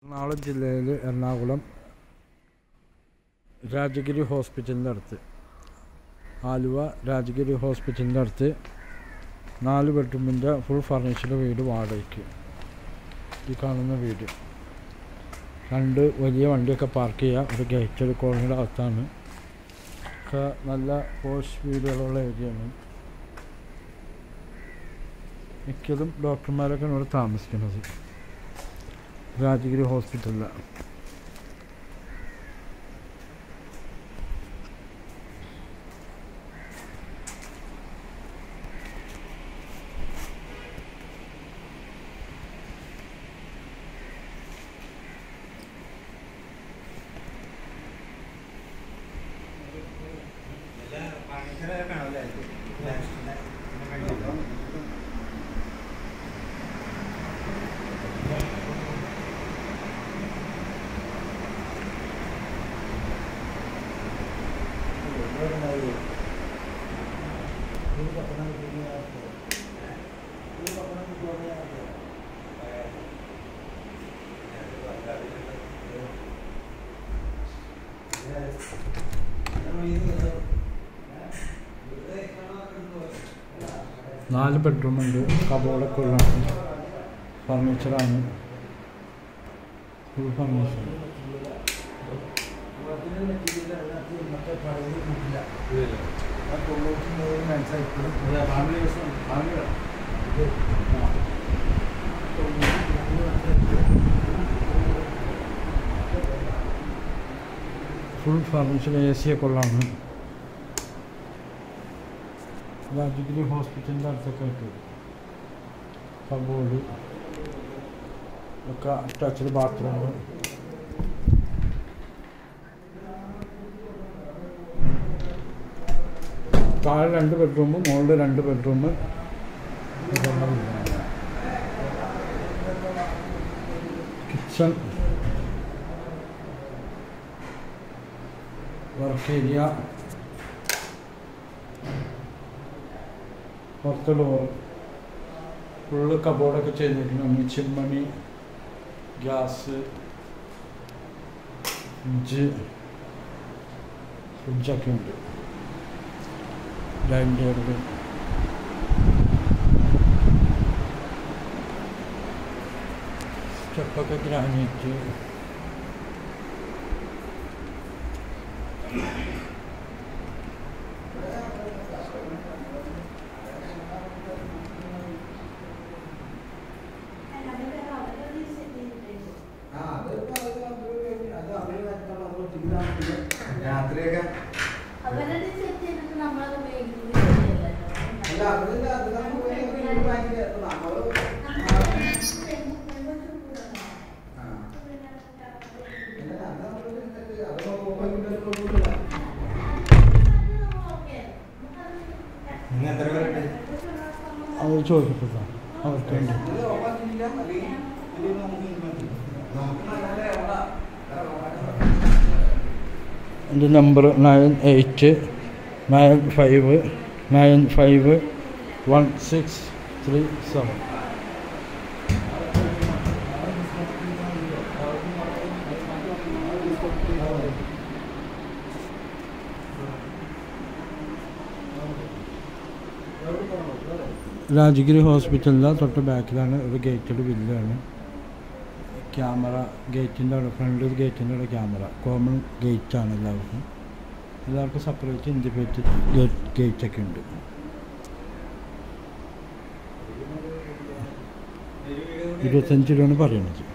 എറണാകുളം ജില്ലയിൽ എറണാകുളം രാജഗിരി ഹോസ്പിറ്റലിൻ്റെ അടുത്ത് ആലുവ രാജഗിരി ഹോസ്പിറ്റലിൻ്റെ അടുത്ത് നാല് ബെഡ്റൂമിൻ്റെ ഫുൾ ഫർണിച്ചഡ് വീട് വാടകയ്ക്ക് ഈ കാണുന്ന വീട് രണ്ട് വലിയ വണ്ടിയൊക്കെ പാർക്ക് ചെയ്യുക ഒരു ഗേറ്റഡ് കോളനിയുടെ അകത്താണ് ഒക്കെ നല്ല പോഷ് വീടുകളുള്ള ഏരിയയാണ് മിക്കതും ഡോക്ടർമാരൊക്കെയാണ് ഇവിടെ താമസിക്കുന്നത് രാജഗിരി ഹോസ്പിറ്റലിലാണ് നാല് ബെഡ്റൂമുണ്ട് കബോർഡൊക്കെ ഉള്ള ഫർണിച്ചറാണ് full furniture full furniture A C ഒക്കെ ഉള്ളതാണ് രാജഗിരി ഹോസ്പിറ്റലിൻ്റെ അടുത്തൊക്കെ ആയിട്ട് കബോർഡ് ഒക്കെ അറ്റാച്ച്ഡ് ബാത്റൂം താഴെ രണ്ട് ബെഡ്റൂം മുകളിൽ രണ്ട് ബെഡ്റൂം കിച്ചൺ വർക്ക് ഏരിയ പുറത്ത് ഡോർ ഫുള്ള് കബോർഡൊക്കെ ചെയ്തിരിക്കുന്നു ചിമ്മണി ഗ്യാസ് ഫ്രിഡ്ജ് ഫ്രിഡ്ജൊക്കെ ഉണ്ട് ഡൈനിങ് ടേബിൾ സ്റ്റെപ്പൊക്കെ ഗ്രാനൈറ്റ് രാത്രിയൊക്കെ അവരുടെ സെറ്റ് ചെയ്തിട്ട് നമ്മളത് ഉപയോഗിക്കുന്നത് ശരിയല്ലല്ലോ. അല്ല അതില്ല അത് നമുക്ക് പോയി ഭയങ്കര നമ്മള് ആ. അല്ല, അത് നമ്മള് അത് നോക്കുമ്പോ ഇവിടെ കുഴപ്പമില്ല. നിങ്ങൾ എത്ര പേരുണ്ട് അവർ ചോദിക്കപ്പെട്ടതാണ് അവർക്ക് വേണ്ടി ഇത് ഓഫാക്കിയില്ല അല്ലെങ്കിൽ അല്ലെങ്കിൽ നമുക്ക് ഇത് മതി. നമുക്ക് നല്ല എവിടെ വേറെ ഓഫാക്കാൻ എൻ്റെ number nine eight nine five nine five one six three seven Rajagiri ഹോസ്പിറ്റലിൻ്റെ തൊട്ട് ബാക്കിലാണ് ഒരു ഗേറ്റഡ് വില്ലാണ് ക്യാമറ ഗേറ്റിൻ്റെ അവിടെ ഫ്രണ്ട് ഗേറ്റിൻ്റെ അവിടെ ക്യാമറ കോമൺ ഗേറ്റാണ് എല്ലാവർക്കും എല്ലാവർക്കും സെപ്പറേറ്റ് ഇൻഡിപേറ്റഡ് ഗേറ്റ് ഗേറ്റൊക്കെ ഉണ്ട് ഇരുപത്തഞ്ച് രൂപയാണ് പറയണത്